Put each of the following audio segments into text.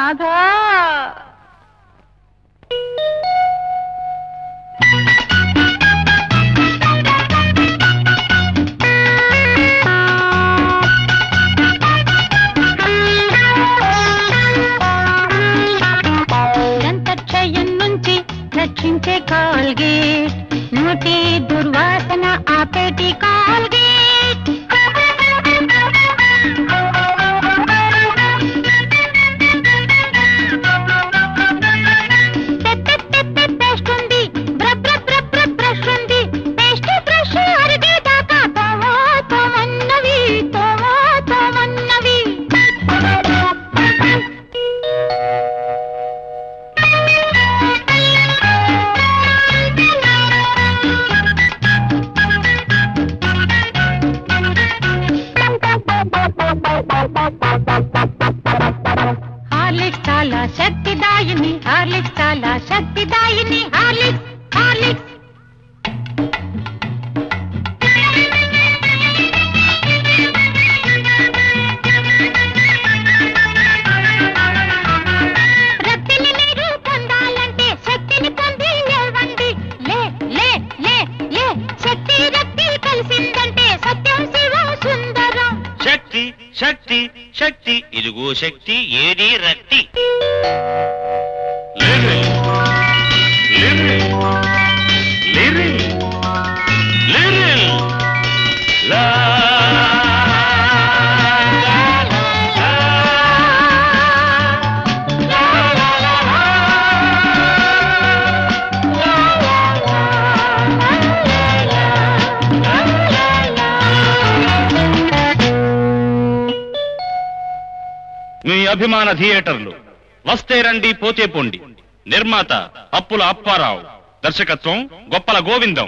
రాధా దంతక్షయం నుంచి రక్షించే కాల్గేట్ నోటి దుర్వాసన ఆపేటి కాల్గేట్ పేస్ట్ ఉంది బ్ర బ్ర బ్ర బ్ర బ్రష్ ఉంది పేస్ట్ బ్రష్ అరిగేదాకా తోమో తోమన్నవి తోమో తోమన్నవి హార్లిక్స్ చాలా శక్తిదాయిని హార్లిక్స్ చాలా శక్తిదాయిని హార్లిక్స్ హార్లిక్స్ రక్తిని మీరు పొందాలంటే శక్తిని పొంది లేవండి లే లే లే లే శక్తి రక్తి కలిసిందంటే సత్యం శివం సుందరం శక్తి శక్తి శక్తి ఇదిగో శక్తి ఏది రక్తి లిరి, లిరి, లిరి, లిరి. లా, లా, లా, మీ అభిమాన థియేటర్లు వస్తే రండి పోతే పోండి నిర్మాత అప్పుల అప్పారావు దర్శకత్వం గొప్పల గోవిందం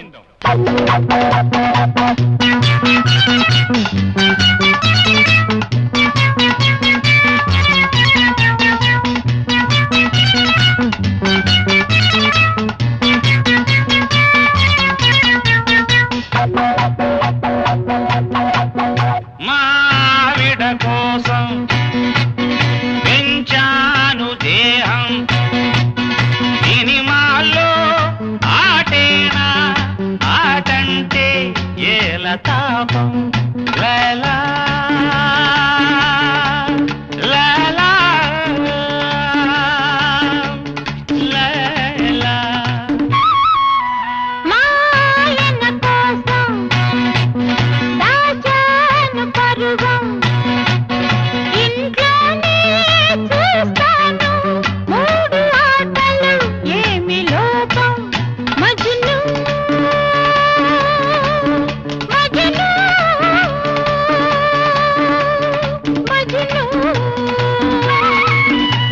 మావిడ కోసం పెంచాను దేహం సినిమాల్లో ఆటేనా ఆటంటే ఏల తాపం లలా లలా లలా మాయన కోసం దాచాను పరువం ఇంట్లోనే చూస్తాను మూడు ఆటలు ఏమి లోపం మజ్ను మజ్ను మజ్ను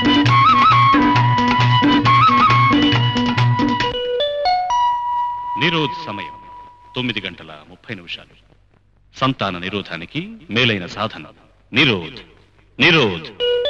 నిరోధ్ సమయం తొమ్మిది గంటల ముప్పై నిమిషాలు సంతాన నిరోధానికి మేలైన సాధన నిరోధ్ నిరోధ్